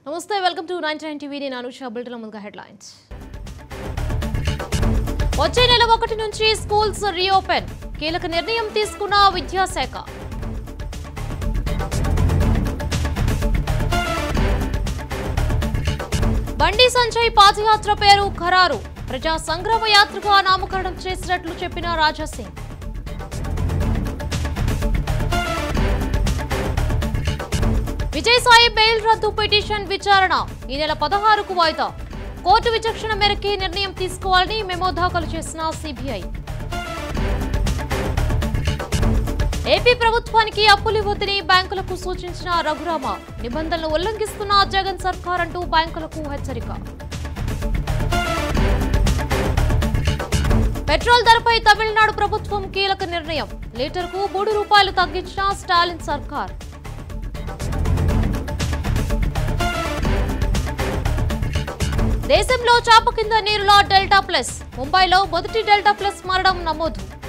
నమస్తే welcome to nine nine TV నేను Anusha bulletin ముందుగా హెడ్లైన్స్ వచ్చే నెల ఒకటి నుంచి స్కూల్స్ రీఓపెన్ కీలక నిర్ణయం తీసుకున్న విద్యాశాఖ బండి సంజయ్ పాదయాత్ర పేరు ఖరారు ప్రజా సంగ్రామ యాత్రగా నామకరణం చేసినట్లు చెప్పిన రాజాసింగ్ విజయసాయి బెయిల్ రద్దు పిటిషన్ విచారణ ఈ నెల పదహారుకు వాయిదా కోర్టు విచక్షణ మేరకే నిర్ణయం తీసుకోవాలని మెమో దాఖలు చేసిన సిబిఐ ఏపీ ప్రభుత్వానికి అప్పులు ఇవ్వద్దని బ్యాంకులకు సూచించిన రఘురామ నిబంధనలు ఉల్లంఘిస్తున్న జగన్ సర్కార్ అంటూ బ్యాంకులకు హెచ్చరిక పెట్రోల్ ధరపై తమిళనాడు ప్రభుత్వం కీలక నిర్ణయం లీటర్కు మూడు రూపాయలు తగ్గించిన స్టాలిన్ సర్కార్ దేశంలో చాప కింద నీరులో డెల్టా ప్లస్ ముంబైలో మొదటి డెల్టా ప్లస్ మారడం నమోదు